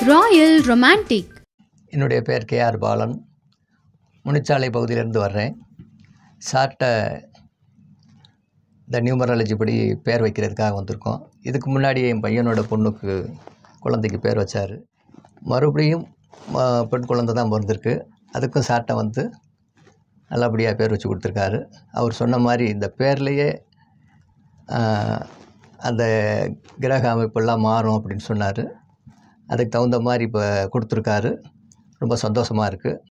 Royal romantic என்னுடைய பேர் KR Balan Munichalai பகுதியிலேருந்து வர்றேன் சார்ட்ட இந்த நியூமராலஜி படி பேர் வைக்கிறதுக்காக வந்திருக்கோம் இதுக்கு முன்னாடி என் பையனோட பொண்ணுக்கு குழந்தைக்கு பேர் வச்சார் மறுபடியும் ம- பெண் குழந்தை தான் பிறந்திருக்கு அதுக்கும் சார்ட்ட வந்து நல்லபடியாக பேர் வச்சு கொடுத்துருக்காரு அவர் சொன்ன மாதிரி இந்த பேர்லேயே ஆஹ், அந்த கிரக அமைப்பெல்லாம் மாறும் அப்படின்னு சொன்னார் அதுக்கு தகுந்த மாதிரி இப்போ கொடுத்துருக்காரு ரொம்ப சந்தோஷமாக இருக்குது